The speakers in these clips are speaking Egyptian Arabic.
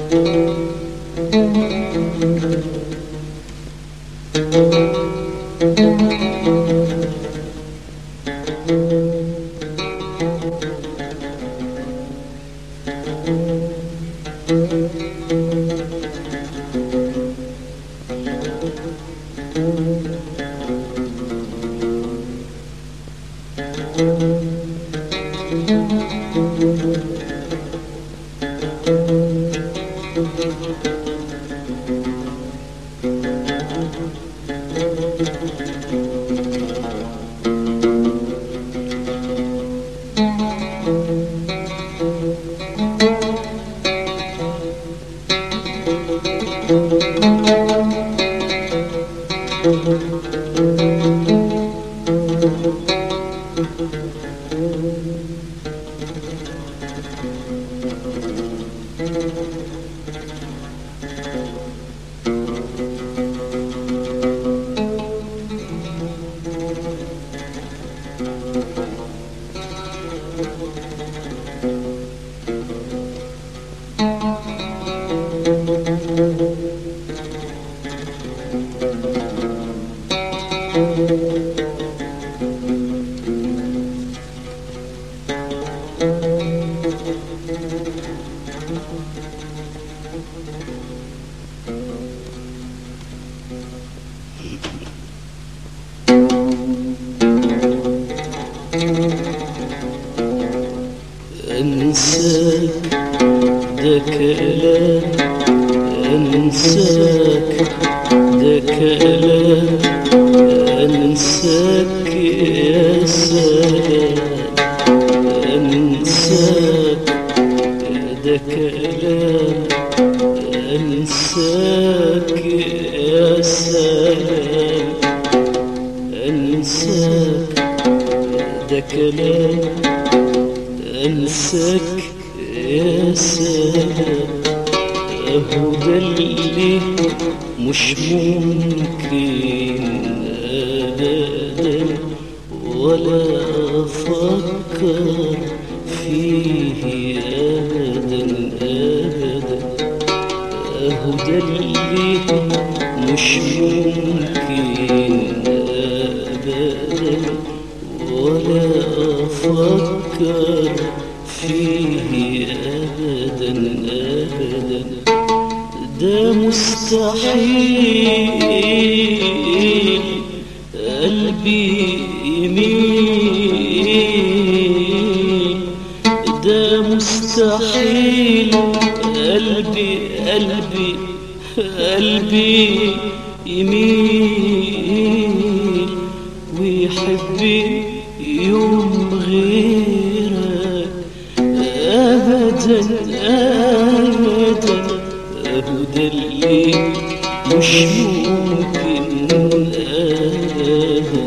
انساك ده كلام انساك ده كلام انساك يا سلام انساك ده كلام انساك يا سلام انساك ده كلام انساك يا سلام اهو ده اللي مش ممكن ابدا ولا افكر فيه ابدا ابدا اهو ده اللي مش ممكن ابدا ولا افكر فيه ابدا ابدا ده مستحيل قلبي يميل ده مستحيل قلبي قلبي قلبي يميل ويحب يوم غيرك ابدا ابدا اهو ده اللي مش ممكن ابدا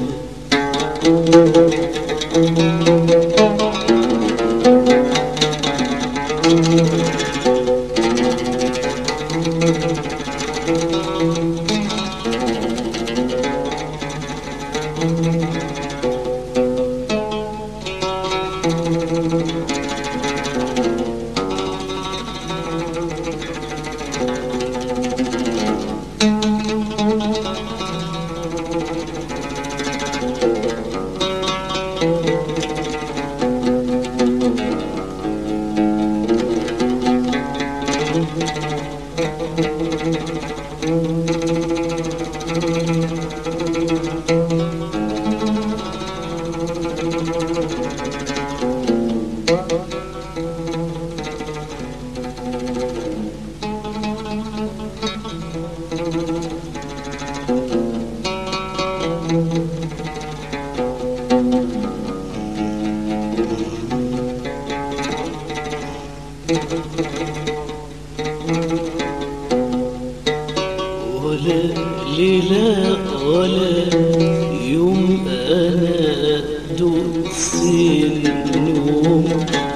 ولا ليلة ولا يوم أنا دوس النوم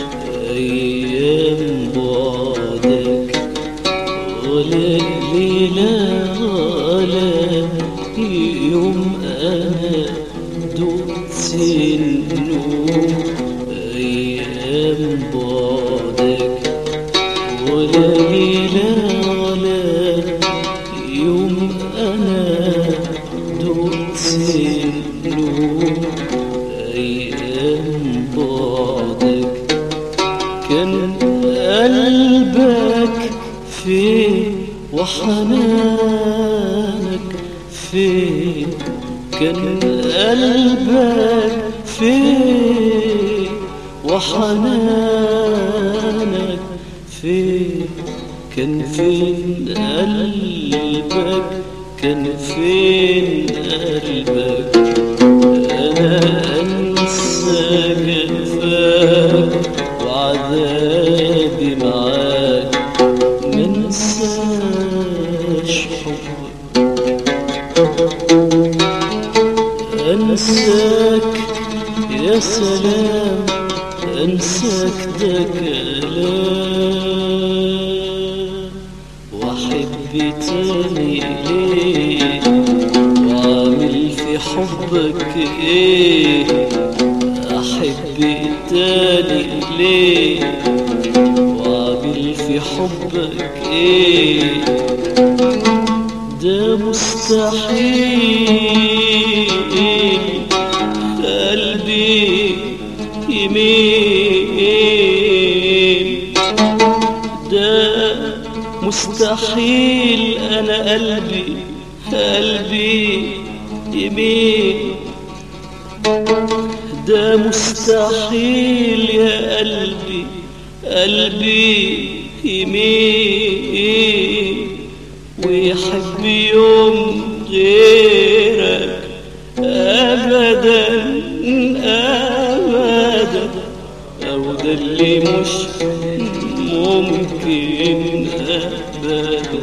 أيام بعدك ولا ليلة ولا يوم أنا دوس النوم أيام بعدك ولا ليلة أيام بعدك كان قلبك فين وحنانك فين كان قلبك فين وحنانك فين كان فين قلبك كان فين قلبك أنا أنسى جفاك وعذابي معاك منساش حبك أنساك يا سلام أنساك ده كلام وأحب تاني ليه وأعمل في حبك إيه أحب تاني ليه وأعمل في حبك إيه ده مستحيل قلبي يمين ده مستحيل انا قلبي قلبي يمين ده مستحيل يا قلبي قلبي يمين ويحب يوم غيرك ابدا ابدا او ده اللي مش ممكن ابدا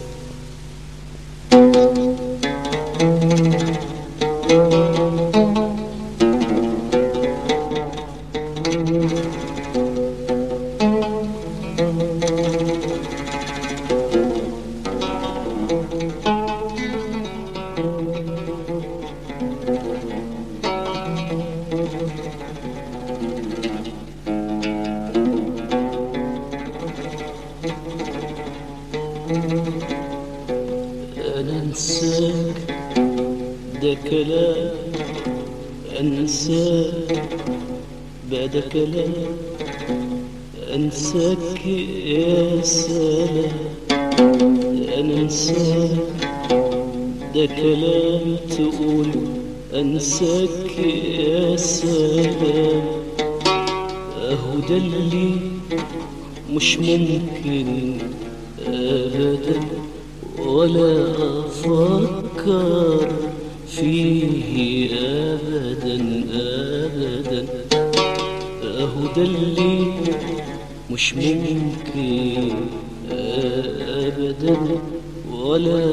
انا انساك ده كلام انساك بقى ده كلام انساك يا سلام انا انساك ده كلام تقول انساك يا سلام اهو ده اللي مش ممكن ابدا ولا افكر فيه ابدا ابدا اهو ده اللي مش ممكن ابدا ولا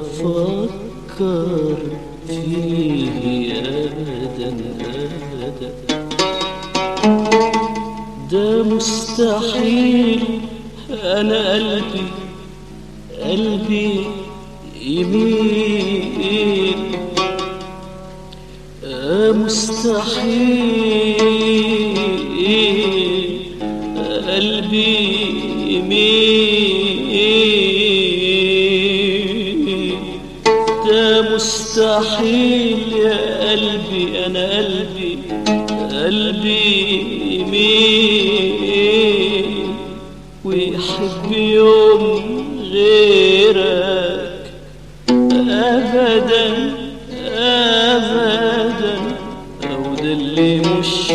افكر فيه ابدا ابدا ده مستحيل انا قلبي قلبي يميل آه مستحيل قلبي يميل ده مستحيل يا قلبي انا قلبي قلبي يميل ويحب يوم غيرك ابدا ابدا او ده اللي مش